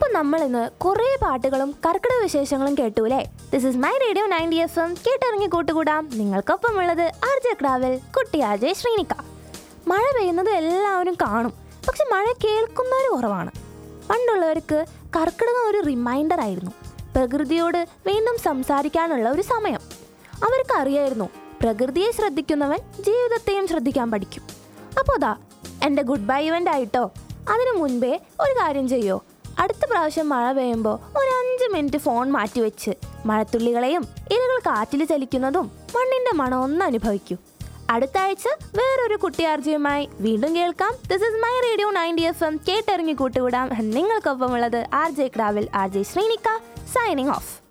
നമ്മൾ ഇന്ന് കുറേ പാട്ടുകളും കർക്കിടക വിശേഷങ്ങളും കേട്ടൂലേ this is my radio ninety F M കേട്ടിറങ്ങി കൂട്ടുകൂടാം നിങ്ങൾക്കൊപ്പമുള്ളത് ആർ ജെ ക്രാവൽ കുട്ടി ആർ ജെ ശ്രീനിക്ക മഴ പെയ്യുന്നത് എല്ലാവരും കാണും പക്ഷെ മഴ കേൾക്കുന്നവർ കുറവാണ് പണ്ടുള്ളവർക്ക് കർക്കിടകം ഒരു റിമൈൻഡർ ആയിരുന്നു പ്രകൃതിയോട് വീണ്ടും സംസാരിക്കാനുള്ള ഒരു സമയം അവർക്ക് അറിയായിരുന്നു പ്രകൃതിയെ ശ്രദ്ധിക്കുന്നവൻ ജീവിതത്തെയും ശ്രദ്ധിക്കാൻ പഠിക്കും അപ്പോൾ ദാ എൻ്റെ ഗുഡ് ബൈ ഇവൻ്റ് ആയിട്ടോ അതിനു മുൻപേ ഒരു കാര്യം ചെയ്യോ അടുത്ത പ്രാവശ്യം മഴ പെയ്യുമ്പോൾ ഒരു അഞ്ച് മിനിറ്റ് ഫോൺ മാറ്റിവെച്ച് മഴത്തുള്ളികളെയും ഇലകൾ കാറ്റിൽ ചലിക്കുന്നതും മണ്ണിൻ്റെ മണം ഒന്ന് അനുഭവിക്കൂ അടുത്ത ആഴ്ച വേറൊരു കുട്ടിയാർജിയുമായി വീണ്ടും കേൾക്കാം this is my radio ninety F M കേട്ടിറങ്ങി കൂട്ടുവിടാം നിങ്ങൾക്കൊപ്പമുള്ളത് ആർ ജെ ക്രാവിൽ R J Sreenika signing of